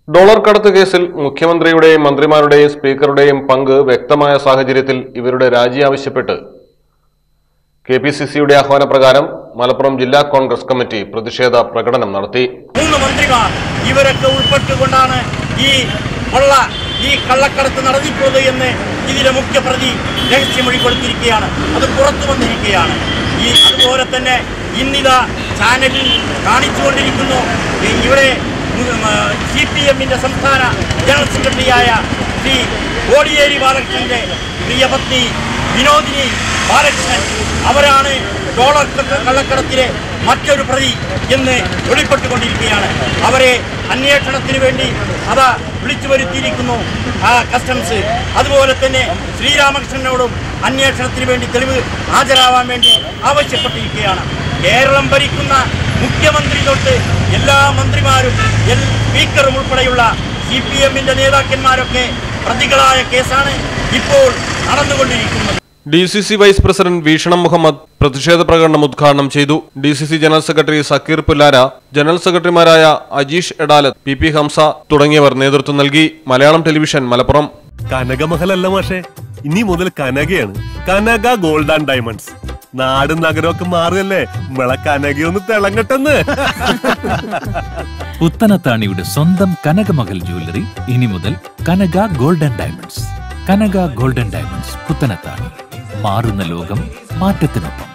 dollar കടത്ത് കേസിൽ മുഖ്യമന്ത്രിയുടെയും മന്ത്രിമാരുടെയും സ്പീക്കറുടെയും പങ്ക് വ്യക്തമായ സാഹചര്യത്തിൽ ഇവരുടെ രാജി ആവശ്യപ്പെട്ട് കെ പി സി സിയുടെ ആഹ്വാനപ്രകാരം മലപ്പുറം ജില്ലാ കോൺഗ്രസ് കമ്മിറ്റി പ്രതിഷേധ പ്രകടനം നടത്തി മൂന്ന് മന്ത്രിമാർ ഇവരൊക്കെ ഉൾപ്പെട്ടുകൊണ്ടാണ് ഈ കൊള്ള ഈ കള്ളക്കടത്ത് നടന്നിട്ടുള്ളത് എന്ന് ഇതിലെ മുഖ്യപ്രതി രഹസ്യമൊഴി കൊടുത്തിരിക്കുകയാണ് അത് പുറത്തു വന്നിരിക്കുകയാണ് ഈ അതുപോലെ തന്നെ ഇന്നിതാ ചാനലിൽ കാണിച്ചുകൊണ്ടിരിക്കുന്നു ഈ ഇവിടെ സി പി എമ്മിന്റെ സംസ്ഥാന ജനറൽ സെക്രട്ടറിയായ ശ്രീ കോടിയേരി ബാലകൃഷ്ണന്റെ പ്രിയപത്നി വിനോദിനി ബാലകൃഷ്ണൻ അവരാണ് ഡോളർ ക- കള്ളക്കടത്തിലെ മറ്റൊരു പ്രതി എന്ന് വെളിപ്പെട്ടുകൊണ്ടിരിക്കുകയാണ് അവരെ അന്വേഷണത്തിന് വേണ്ടി അതാ വിളിച്ചു വരുത്തിയിരിക്കുന്നു ആ കസ്റ്റംസ് അതുപോലെ തന്നെ ശ്രീരാമകൃഷ്ണനോടും അന്വേഷണത്തിന് വേണ്ടി തെളിവ് ഹാജരാവാൻ വേണ്ടി ആവശ്യപ്പെട്ടിരിക്കുകയാണ് കേരളം ഭരിക്കുന്ന മുഖ്യമന്ത്രി തൊട്ട് എല്ലാ മന്ത്രിമാരും എൽ സ്പീക്കറും ഉൾപ്പെടെയുള്ള സി പി എമ്മിന്റെ നേതാക്കന്മാരൊക്കെ പ്രതികളായ കേസാണ് ഇപ്പോൾ നടന്നുകൊണ്ടിരിക്കുന്നത് D C C vice president വീക്ഷണം മുഹമ്മദ് പ്രതിഷേധ പ്രകടനം ഉദ്ഘാടനം ചെയ്തു D C C general secretary Zakir Pullara general സെക്രട്ടറിമാരായ അജീഷ് എടാലത്ത് പി പി ഹംസ തുടങ്ങിയവർ നേതൃത്വം നൽകി മലയാളം ടെലിവിഷൻ മലപ്പുറം കനകമഹലല്ല മാഷേ ഇനി മുതൽ കനകയാണ് കനക ഗോൾഡ് ആൻഡ് ഡയമണ്ട്സ് നാടും നഗരമൊക്കെ മാറുകല്ലേ നമ്മളെ കനകയൊന്ന് തിളങ്ങട്ടെന്ന് പുത്തനത്താണിയുടെ സ്വന്തം കനകമകൽ ജ്വല്ലറി ഇനി മുതൽ Kanaka golden diamonds Kanaka golden diamonds Puthanathani മാറുന്ന ലോകം മാറ്റത്തിനൊപ്പം